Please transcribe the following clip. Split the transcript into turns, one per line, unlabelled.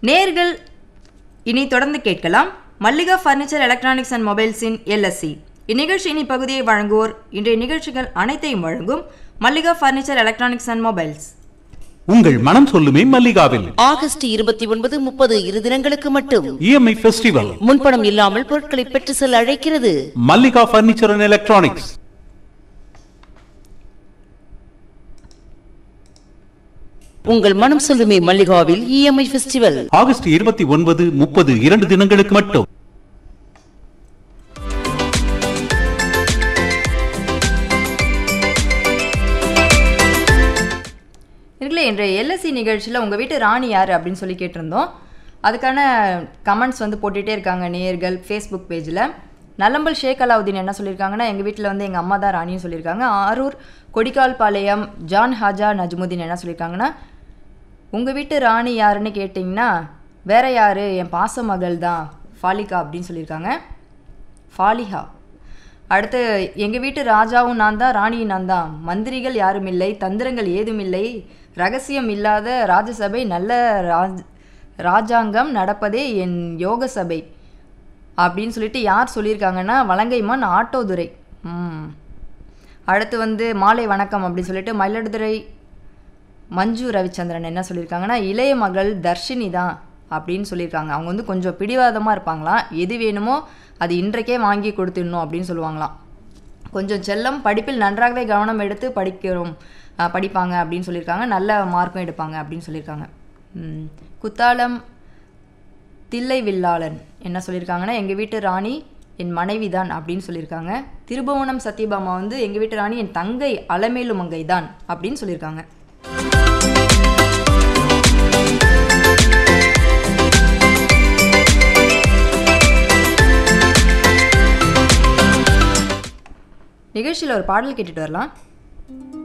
நேர்கள் இனி தொடர்ந்து கேட்கலாம் மல்லிகா ஃபர்னிச்சர் எலக்ட்ரானிக்ஸ் அண்ட் மொபைல்ஸின் எல்எஸ்சி இந்நிகழ்ச்சியின் இப்பகுதியை வழங்குவோர் இன்றைய நிகழ்ச்சிகள் அனைத்தையும் வழங்கும் Mallika furniture electronics and mobiles
உங்கள் மனம் சொல்லுமே மல்லிகாவில்
ஆகஸ்ட் இருபத்தி ஒன்பது முப்பது இரு தினங்களுக்கு மட்டும்
இஎம்ஐ ஃபெஸ்டிவல்
முன்பணம் இல்லாமல் பொருட்களை பெற்று செல்ல அழைக்கிறது
மல்லிகா பர்னிச்சர் அண்ட் எலக்ட்ரானிக்ஸ்
உங்கள் மனம் சொல்லுமே மல்லிகாவில் இஎம்ஐ ஃபெஸ்டிவல்
ஆகஸ்ட் இருபத்தி ஒன்பது முப்பது இரண்டு தினங்களுக்கு மட்டும்
இருக்கல இன்றைய எல்எஸ்சி நிகழ்ச்சியில் உங்கள் வீட்டு ராணி யார் அப்படின்னு சொல்லி கேட்டிருந்தோம் அதுக்கான கமெண்ட்ஸ் வந்து போட்டுகிட்டே இருக்காங்க நேயர்கள் ஃபேஸ்புக் பேஜில் நலம்பல் ஷேக் அலாவுதீன் என்ன சொல்லியிருக்காங்கன்னா எங்கள் வீட்டில் வந்து எங்கள் அம்மா தான் ராணின்னு சொல்லியிருக்காங்க ஆரூர் கொடிக்கால் பாளையம் ஜான் ஹாஜா நஜ்முதீன் என்ன சொல்லியிருக்காங்கன்னா உங்கள் வீட்டு ராணி யாருன்னு கேட்டிங்கன்னா வேற யார் என் பாச மகள் தான் ஃபாலிகா அப்படின்னு சொல்லியிருக்காங்க ஃபாலிஹா அடுத்து எங்கள் வீட்டு ராஜாவும் நான் தான் ராணியும் நான் தான் மந்திரிகள் யாரும் இல்லை தந்திரங்கள் ஏதும் இல்லை ரகசியம் இல்லாத ராஜசபை நல்ல ராஜ் ராஜாங்கம் நடப்பதே என் யோக சபை அப்படின்னு சொல்லிட்டு யார் சொல்லியிருக்காங்கன்னா வலங்கைமான் ஆட்டோதுரை ம் அடுத்து வந்து மாலை வணக்கம் அப்படின்னு சொல்லிட்டு மயிலாடுதுறை மஞ்சு ரவிச்சந்திரன் என்ன சொல்லியிருக்காங்கன்னா இளைய மகள் தர்ஷினி தான் அப்படின்னு சொல்லியிருக்காங்க அவங்க வந்து கொஞ்சம் பிடிவாதமாக இருப்பாங்களாம் எது வேணுமோ அது இன்றைக்கே வாங்கி கொடுத்துடணும் அப்படின்னு சொல்லுவாங்களாம் கொஞ்சம் செல்லம் படிப்பில் நன்றாகவே கவனம் எடுத்து படிக்கிறோம் அஹ், படிப்பாங்க அப்படின்னு சொல்லியிருக்காங்க நல்ல மார்க்கும் எடுப்பாங்க அப்படின்னு சொல்லியிருக்காங்க ம், குத்தாலம் தில்லை வில்லாளன் என்ன சொல்லியிருக்காங்கன்னா எங்கள் வீட்டு ராணி என் மனைவி தான் அப்படின்னு சொல்லியிருக்காங்க திருபுவனம் சத்யபாமா வந்து எங்கள் வீட்டு ராணி என் தங்கை அலமேலு மங்கை தான் அப்படின்னு சொல்லியிருக்காங்க நிகழ்ச்சியில் ஒரு பாடல் கேட்டுட்டு வரலாம்